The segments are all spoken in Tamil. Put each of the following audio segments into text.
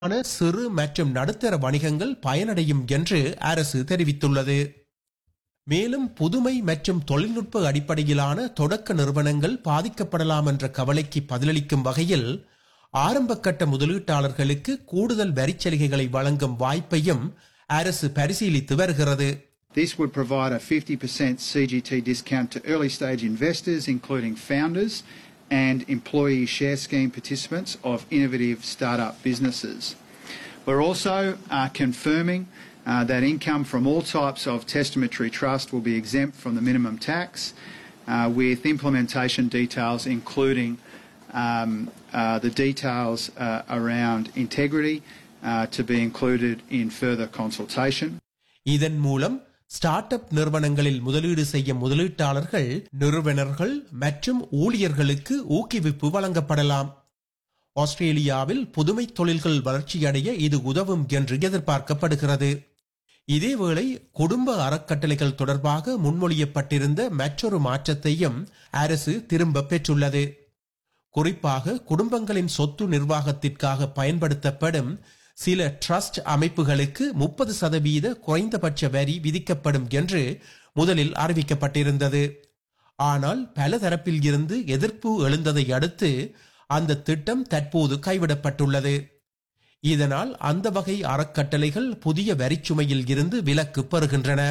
ஆன சிறு மற்றும் நடுத்தர வணிகங்கள் பயனடையும் என்று அரசு தெரிவித்துள்ளது மேலும் புதுமை மற்றும் தொழில்நுட்ப அடிப்படையிலான தொடக்க நிறுவனங்கள் பாதிக்கப்படலாம் என்ற கவலைக்கு பதிலளிக்கும் வகையில் ஆரம்ப கட்ட முதலீட்டாளர்களுக்கு கூடுதல் வரிச்சலுகைகளை வழங்கும் வாய்ப்பையும் அரசு பரிசீலித்து வருகிறது This would provide a 50% CGT discount to early stage investors, including founders and employee share scheme participants of innovative startup businesses. We're also uh, confirming uh, that income from all types of testamentary trust will be exempt from the minimum tax, uh, with implementation details including um, uh, the details uh, around integrity uh, to be included in further consultation. இதன் மூலம் ஸ்டார்ட் அப் நிறுவனங்களில் முதலீடு செய்ய முதலீட்டாளர்கள் நிறுவனர்கள் மற்றும் ஊழியர்களுக்கு ஊக்குவிப்பு வழங்கப்படலாம் ஆஸ்திரேலியாவில் புதுமை தொழில்கள் வளர்ச்சியடைய இது உதவும் என்று எதிர்பார்க்கப்படுகிறது இதேவேளை குடும்ப அறக்கட்டளைகள் தொடர்பாக முன்மொழியப்பட்டிருந்த மற்றொரு மாற்றத்தையும் அரசு திரும்ப பெற்றுள்ளது குறிப்பாக குடும்பங்களின் சொத்து நிர்வாகத்திற்காக பயன்படுத்தப்படும் சில ட்ரஸ்ட் அமைப்புகளுக்கு முப்பது சதவீத குறைந்தபட்ச வரி விதிக்கப்படும் என்று முதலில் அறிவிக்கப்பட்டிருந்தது ஆனால் பல தரப்பில் இருந்து எதிர்ப்பு எழுந்ததை அடுத்து அந்த திட்டம் தற்போது கைவிடப்பட்டுள்ளது இதனால் அந்த வகை அறக்கட்டளைகள் புதிய வரிச்சுமையில் இருந்து விலக்கு பெறுகின்றன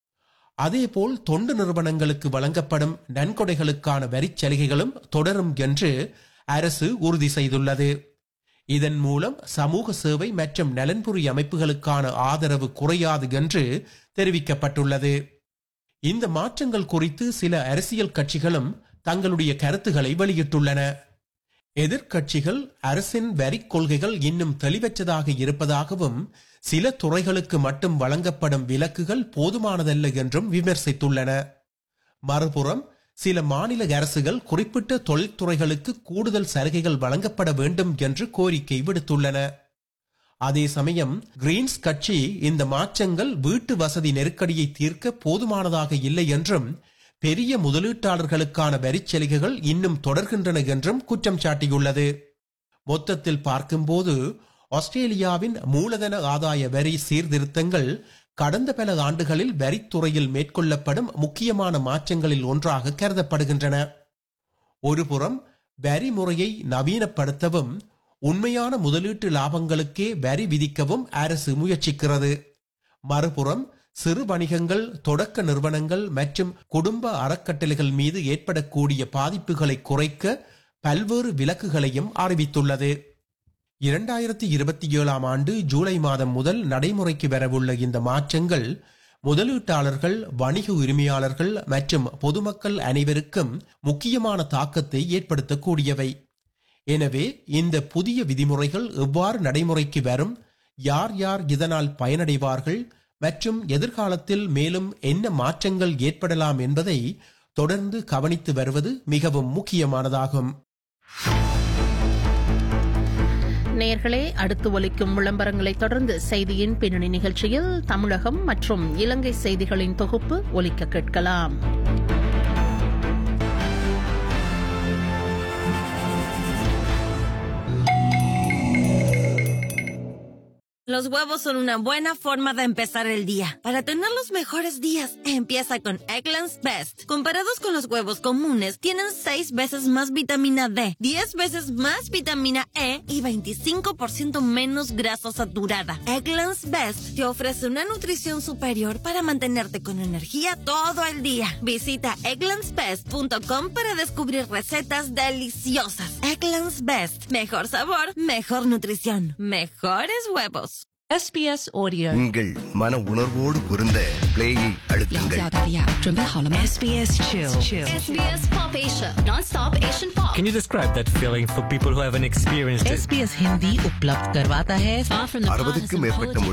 அதேபோல் தொண்டு நிறுவனங்களுக்கு வழங்கப்படும் நன்கொடைகளுக்கான வரிச் சலுகைகளும் தொடரும் என்று அரசு உறுதி செய்துள்ளது இதன் மூலம் சமூக சேவை மற்றும் நலன்புரி அமைப்புகளுக்கான ஆதரவு குறையாது என்று தெரிவிக்கப்பட்டுள்ளது இந்த மாற்றங்கள் குறித்து சில அரசியல் கட்சிகளும் தங்களுடைய கருத்துக்களை வெளியிட்டுள்ளன எதிர்க்கட்சிகள் அரசின் வரிக் கொள்கைகள் இன்னும் தெளிவற்றதாக இருப்பதாகவும் சில துறைகளுக்கு மட்டும் வழங்கப்படும் விலக்குகள் போதுமானதல்ல என்றும் விமர்சித்துள்ளன மறுபுறம் சில மாநில அரசுகள் குறிப்பிட்ட தொழில்துறைகளுக்கு கூடுதல் சலுகைகள் வழங்கப்பட வேண்டும் என்று கோரிக்கை விடுத்துள்ளன அதே சமயம் கிரீன்ஸ் கட்சி இந்த மாற்றங்கள் வீட்டு வசதி நெருக்கடியை தீர்க்க போதுமானதாக இல்லை என்றும் பெரிய முதலீட்டாளர்களுக்கான வரிச்சலுகைகள் இன்னும் தொடர்கின்றன என்றும் குற்றம் சாட்டியுள்ளது மொத்தத்தில் பார்க்கும்போது ஆஸ்திரேலியாவின் மூலதன ஆதாய வரி சீர்திருத்தங்கள் கடந்த பல ஆண்டுகளில் வரித்துறையில் மேற்கொள்ளப்படும் முக்கியமான மாற்றங்களில் ஒன்றாக கருதப்படுகின்றன ஒருபுறம் வரி முறையை நவீனப்படுத்தவும் உண்மையான முதலீட்டு லாபங்களுக்கே வரி விதிக்கவும் அரசு முயற்சிக்கிறது மறுபுறம் சிறு வணிகங்கள் தொடக்க நிறுவனங்கள் மற்றும் குடும்ப அறக்கட்டளைகள் மீது ஏற்படக்கூடிய பாதிப்புகளை குறைக்க பல்வேறு விலக்குகளையும் அறிவித்துள்ளது இரண்டாயிரத்தி இருபத்தி ஏழாம் ஆண்டு ஜூலை மாதம் முதல் நடைமுறைக்கு வரவுள்ள இந்த மாற்றங்கள் முதலீட்டாளர்கள் வணிக உரிமையாளர்கள் மற்றும் பொதுமக்கள் அனைவருக்கும் முக்கியமான தாக்கத்தை ஏற்படுத்தக்கூடியவை எனவே இந்த புதிய விதிமுறைகள் எவ்வாறு நடைமுறைக்கு வரும் யார் யார் இதனால் பயனடைவார்கள் மற்றும் எதிர்காலத்தில் மேலும் என்ன மாற்றங்கள் ஏற்படலாம் என்பதை தொடர்ந்து கவனித்து வருவது மிகவும் முக்கியமானதாகும் நேர்களே அடுத்து ஒலிக்கும் விளம்பரங்களை தொடர்ந்து செய்தியின் பின்னணி நிகழ்ச்சியில் தமிழகம் மற்றும் இலங்கை செய்திகளின் தொகுப்பு ஒலிக்க கேட்கலாம் Los huevos son una buena forma de empezar el día. Para tener los mejores días, empieza con Eggland's Best. Comparados con los huevos comunes, tienen 6 veces más vitamina D, 10 veces más vitamina E y 25% menos grasa saturada. Eggland's Best te ofrece una nutrición superior para mantenerte con energía todo el día. Visita egglandsbest.com para descubrir recetas deliciosas. Eggland's Best. Mejor sabor, mejor nutrición, mejores huevos. SBS Audio உங்கள் மன உணர்வோடு பொருந்த பிளேயை 了 அழுத்துங்கள் 解澳大利亚，准备好了吗 SBS Chill SBS Pop Asia, non-stop Asian pop. Can you describe that feeling for people who haven't experienced it? SBS Hindi उपलब्ध करवाता है Far from the அறுபதுக்கும் partisan மேற்பட்ட politics